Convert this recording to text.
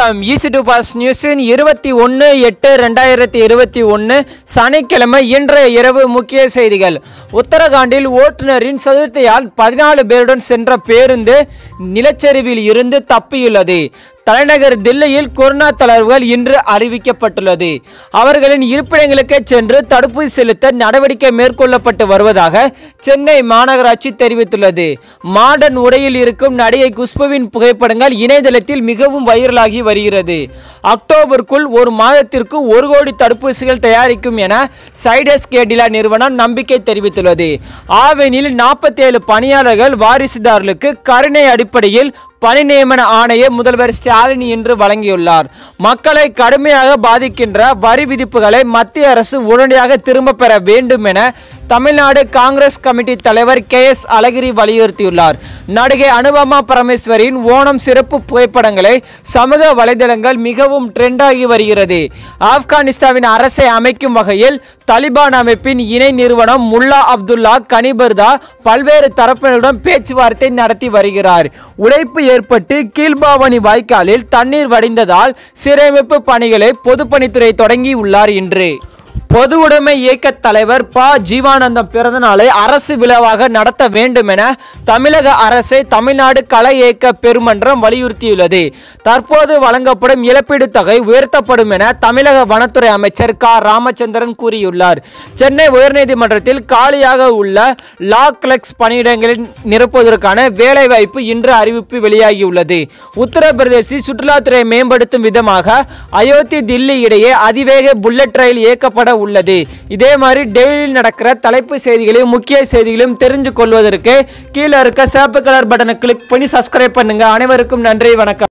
வணக்கம் easy to pass நியூஸின் இருபத்தி ஒன்று எட்டு ரெண்டாயிரத்தி இருபத்தி ஒன்று சனிக்கிழமை இன்றைய இரவு முக்கிய செய்திகள் உத்தரகாண்டில் ஓட்டுநரின் சதுர்த்தியால் பதினாலு பேருடன் சென்ற பேருந்து நிலச்சரிவில் இருந்து தப்பியுள்ளது தலைநகர் தில்லியில் கொரோனா தளர்வுகள் இன்று அறிவிக்கப்பட்டுள்ளது அவர்களின் இருப்பிடங்களுக்கு சென்று தடுப்பூசி செலுத்த நடவடிக்கை மேற்கொள்ளப்பட்டு வருவதாக சென்னை மாநகராட்சி தெரிவித்துள்ளது மாடர்ன் உடையில் இருக்கும் நடிகை குஷ்புவின் புகைப்படங்கள் இணையதளத்தில் மிகவும் வைரலாகி வருகிறது அக்டோபருக்குள் ஒரு மாதத்திற்கு ஒரு கோடி தடுப்பூசிகள் தயாரிக்கும் என சைடஸ் கேடிலா நிறுவனம் நம்பிக்கை தெரிவித்துள்ளது ஆவெனில் நாற்பத்தேழு பணியாளர்கள் வாரிசுதாரர்களுக்கு கருணை அடிப்படையில் பணி நியமன ஆணையை முதல்வர் ஸ்டாலின் இன்று வழங்கியுள்ளார் மக்களை கடுமையாக பாதிக்கின்ற வரி விதிப்புகளை மத்திய அரசு உடனடியாக திரும்ப பெற வேண்டும் என தமிழ்நாடு காங்கிரஸ் கமிட்டி தலைவர் கே எஸ் அழகிரி வலியுறுத்தியுள்ளார் நடிகை அனுபமா பரமேஸ்வரின் ஓணம் சிறப்பு புகைப்படங்களை சமூக வலைதளங்கள் மிகவும் ட்ரெண்டாகி வருகிறது ஆப்கானிஸ்தானின் அரசை அமைக்கும் வகையில் தலிபான் அமைப்பின் இணை நிறுவனம் முல்லா அப்துல்லா கனிபர்தா பல்வேறு தரப்பினருடன் பேச்சுவார்த்தை நடத்தி வருகிறார் உடைப்பு ஏற்பட்டு கீழ்பாவனி வாய்க்காலில் தண்ணீர் வடிந்ததால் சீரமைப்பு பணிகளை பொதுப்பணித்துறை தொடங்கியுள்ளார் இன்று பொது உடைமை இயக்க தலைவர் ப ஜீவானந்தம் பிறந்த நாளை அரசு விழாவாக நடத்த வேண்டும் என தமிழக அரசை தமிழ்நாடு கலை இயக்க பெருமன்றம் வலியுறுத்தியுள்ளது தற்போது வழங்கப்படும் இழப்பீடு தொகை உயர்த்தப்படும் என தமிழக வனத்துறை அமைச்சர் க ராமச்சந்திரன் கூறியுள்ளார் சென்னை உயர்நீதிமன்றத்தில் காலியாக உள்ள லா கிளக்ஸ் பணியிடங்களில் நிரப்புவதற்கான வேலைவாய்ப்பு இன்று அறிவிப்பு வெளியாகியுள்ளது உத்தரப்பிரதேசி சுற்றுலாத்துறை மேம்படுத்தும் விதமாக அயோத்தி தில்லி இடையே அதிவேக புல்லட் ரயில் இயக்கப்பட உள்ளது இதே மாதிரி டெல்லியில் நடக்கிற தலைப்பு செய்திகளையும் முக்கிய செய்திகளையும் தெரிஞ்சு கொள்வதற்கு கீழே இருக்க சேப்பு கலர் பட்டனை கிளிக் பண்ணி சப்ஸ்கிரைப் பண்ணுங்க அனைவருக்கும் நன்றி வணக்கம்